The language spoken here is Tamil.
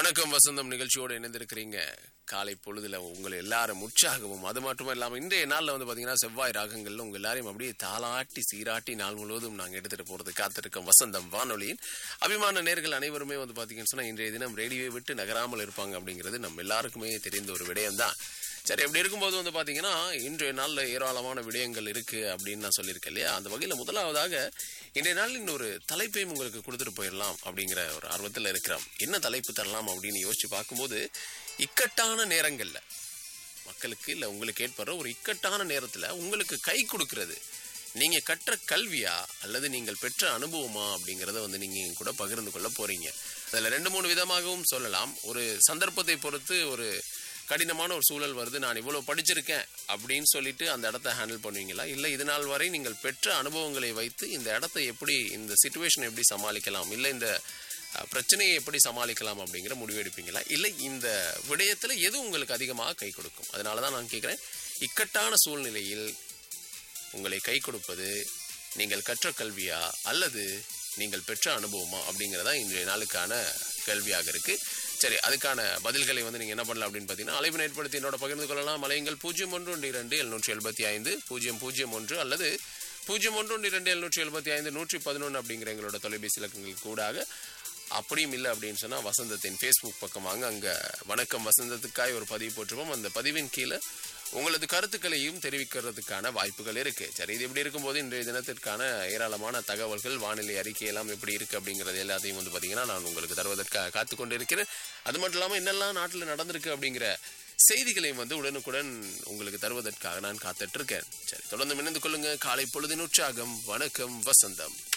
வணக்கம் வசந்தம் நிகழ்ச்சியோடு இணைந்திருக்கிறீங்க காலை பொழுதுல உங்களை எல்லாரும் உற்சாகமும் அது மட்டும் இல்லாம இன்றைய நாள்ல வந்து பாத்தீங்கன்னா செவ்வாய் ராகங்கள்ல உங்க எல்லாரையும் அப்படியே தாளாட்டி சீராட்டி நாள் முழுவதும் நாங்க எடுத்துட்டு போறது காத்திருக்கோம் வசந்தம் வானொலியின் அபிமான நேர்கள் அனைவருமே வந்து பாத்தீங்கன்னு சொன்னா இன்றைய தினம் ரேடியோவை விட்டு நகராமல் இருப்பாங்க அப்படிங்கிறது நம்ம எல்லாருக்குமே தெரிந்த ஒரு விடயம் தான் சரி அப்படி இருக்கும்போது வந்து பாத்தீங்கன்னா இன்றைய நாள்ல ஏராளமான விடயங்கள் இருக்கு அப்படின்னு நான் சொல்லியிருக்கேன் இல்லையா அந்த வகையில முதலாவதாக இன்றைய நாளின் ஒரு தலைப்பையும் உங்களுக்கு கொடுத்துட்டு போயிடலாம் அப்படிங்கிற ஒரு ஆர்வத்தில் இருக்கிறோம் என்ன தலைப்பு தரலாம் அப்படின்னு யோசிச்சு பார்க்கும்போது இக்கட்டான நேரங்கள்ல மக்களுக்கு இல்ல உங்களுக்கு ஏற்படுற ஒரு இக்கட்டான நேரத்துல உங்களுக்கு கை கொடுக்கிறது நீங்க கற்ற கல்வியா அல்லது நீங்கள் பெற்ற அனுபவமா அப்படிங்கறத வந்து நீங்க என் கூட பகிர்ந்து கொள்ள போறீங்க அதுல ரெண்டு மூணு விதமாகவும் சொல்லலாம் ஒரு சந்தர்ப்பத்தை பொறுத்து ஒரு கடினமான ஒரு சூழல் வருது நான் இவ்வளவு படிச்சிருக்கேன் அப்படின்னு சொல்லிட்டு அந்த இடத்த ஹேண்டில் பண்ணுவீங்களா இல்ல இது நாள் வரை நீங்கள் பெற்ற அனுபவங்களை வைத்து இந்த இடத்தை எப்படி இந்த சுச்சுவேஷனை எப்படி சமாளிக்கலாம் இல்ல இந்த அஹ், பிரச்சனையை எப்படி சமாளிக்கலாம் அப்படிங்கிற முடிவு எடுப்பீங்களா இல்லை இந்த விடயத்துல எது உங்களுக்கு அதிகமாக கை கொடுக்கும் அதனால தான் நான் கேட்குறேன் இக்கட்டான சூழ்நிலையில் உங்களை கை கொடுப்பது நீங்கள் கற்ற கல்வியா அல்லது நீங்கள் பெற்ற அனுபவமா அப்படிங்கிறதா இன்றைய நாளுக்கான கேள்வியாக இருக்கு சரி அதுக்கான பதில்களை வந்து நீங்க என்ன பண்ணலாம் அப்படின்னு பார்த்தீங்கன்னா அலைவு ஏற்படுத்தி என்னோட பகிர்ந்து கொள்ளலாம் அலையுங்கள் பூஜ்ஜியம் ஒன்று ஒன்று இரண்டு எழுநூற்றி எழுபத்தி ஐந்து பூஜ்ஜியம் பூஜ்ஜியம் ஒன்று அல்லது பூஜ்ஜியம் ஒன்று ஒன்று இரண்டு எழுநூற்றி எழுபத்தி ஐந்து நூற்றி பதினொன்று அப்படிங்கிற எங்களோட தொலைபேசி இலக்கங்கள் கூடாக அப்படியும் இல்லை அப்படின்னு சொன்னா வசந்தத்தின் ஃபேஸ்புக் பக்கம் வாங்க அங்க வணக்கம் வசந்தத்துக்காய் ஒரு பதிவு போட்டிருப்போம் அந்த பதிவின் கீழே உங்களது கருத்துக்களையும் தெரிவிக்கிறதுக்கான வாய்ப்புகள் இருக்கு சரி இது எப்படி இருக்கும்போது இன்றைய தினத்திற்கான ஏராளமான தகவல்கள் வானிலை அறிக்கை எல்லாம் எப்படி இருக்கு அப்படிங்கிறது எல்லாத்தையும் வந்து பாத்தீங்கன்னா நான் உங்களுக்கு தருவதற்காக காத்து கொண்டு இருக்கிறேன் அது மட்டும் இல்லாம என்னெல்லாம் நாட்டில் நடந்திருக்கு அப்படிங்கிற செய்திகளையும் வந்து உடனுக்குடன் உங்களுக்கு தருவதற்காக நான் காத்துட்டு இருக்கேன் சரி தொடர்ந்து இணைந்து கொள்ளுங்க காலை பொழுதின் உற்சாகம் வணக்கம் வசந்தம்